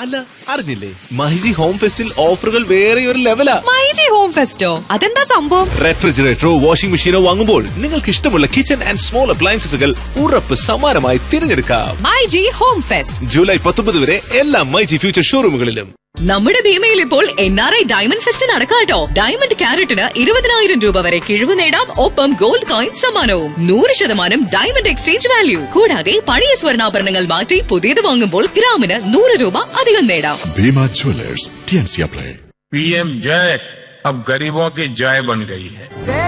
അല്ല അറിഞ്ഞില്ലേ മൈജി ഹോം ഫെസ്റ്റിൽ ഓഫറുകൾ വേറെ ഒരു ലെവലാ മൈജി ഹോം ഫെസ്റ്റോ അതെന്താ സംഭവം റെഫ്രിജറേറ്ററോ വാഷിംഗ് മെഷീനോ വാങ്ങുമ്പോൾ നിങ്ങൾക്ക് ഇഷ്ടമുള്ള കിച്ചൺ ആൻഡ് സ്മോൾ അപ്ലയൻസസുകൾ ഉറപ്പ് സമ്മാനമായി തിരഞ്ഞെടുക്കാം മൈജി ഹോം ഫെസ്റ്റ് ജൂലൈ പത്തൊമ്പത് വരെ എല്ലാ മൈജി ഫ്യൂച്ചർ ഷോറൂമുകളിലും നമ്മുടെ ഭീമയിൽ ഇപ്പോൾ N R I diamond fest നടക്കാട്ടോ ഡയമണ്ട് ക്യാരറ്റിന് ഇരുപതിനായിരം രൂപ വരെ കിഴിവ് നേടാം ഒപ്പം ഗോൾഡ് കോയിൻ സമ്മാനവും നൂറ് ശതമാനം ഡയമണ്ട് എക്സ്ചേഞ്ച് വാല്യൂ കൂടാതെ പഴയ സ്വർണ്ണാഭരണങ്ങൾ മാറ്റി പുതിയത് വാങ്ങുമ്പോൾ ഗ്രാമിന് നൂറ് രൂപ അധികം നേടാം Bhima Jewelers, TNC Play. PM जय अब गरीबों की जय बन गई है